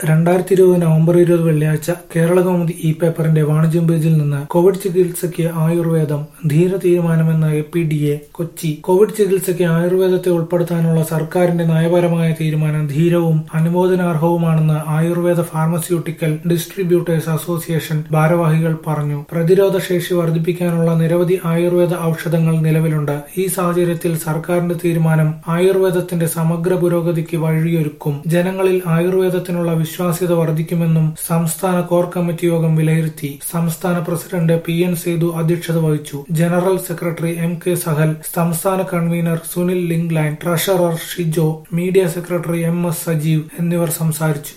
രണ്ടായിരത്തി ഇരുപത് നവംബർ ഇരുപത് വെള്ളിയാഴ്ച കേരളകൗമുദി ഇ പേപ്പറിന്റെ വാണിജ്യം പേജിൽ നിന്ന് കോവിഡ് ചികിത്സയ്ക്ക് ആയുർവേദം ധീര തീരുമാനമെന്ന A P D A Kochi Covid ചികിത്സയ്ക്ക് ആയുർവേദത്തെ ഉൾപ്പെടുത്താനുള്ള സർക്കാരിന്റെ നയപരമായ തീരുമാനം ധീരവും അനുമോദനാർഹവുമാണെന്ന് ആയുർവേദ ഫാർമസ്യൂട്ടിക്കൽ ഡിസ്ട്രിബ്യൂട്ടേഴ്സ് അസോസിയേഷൻ ഭാരവാഹികൾ പറഞ്ഞു പ്രതിരോധ ശേഷി വർദ്ധിപ്പിക്കാനുള്ള നിരവധി ആയുർവേദ ഔഷധങ്ങൾ നിലവിലുണ്ട് ഈ സാഹചര്യത്തിൽ സർക്കാരിന്റെ തീരുമാനം ആയുർവേദത്തിന്റെ സമഗ്ര പുരോഗതിക്ക് വഴിയൊരുക്കും ജനങ്ങളിൽ ആയുർവേദത്തിനുള്ള വിശ്വാസ്യത വർദ്ധിക്കുമെന്നും സംസ്ഥാന കോർ കമ്മിറ്റി യോഗം വിലയിരുത്തി സംസ്ഥാന പ്രസിഡന്റ് പി എൻ സേതു അധ്യക്ഷത വഹിച്ചു general secretary M K Sahal സംസ്ഥാന കൺവീനർ സുനിൽ ലിംഗ്ലൈൻ treasurer Shijo media secretary M S Sajeev എന്നിവർ സംസാരിച്ചു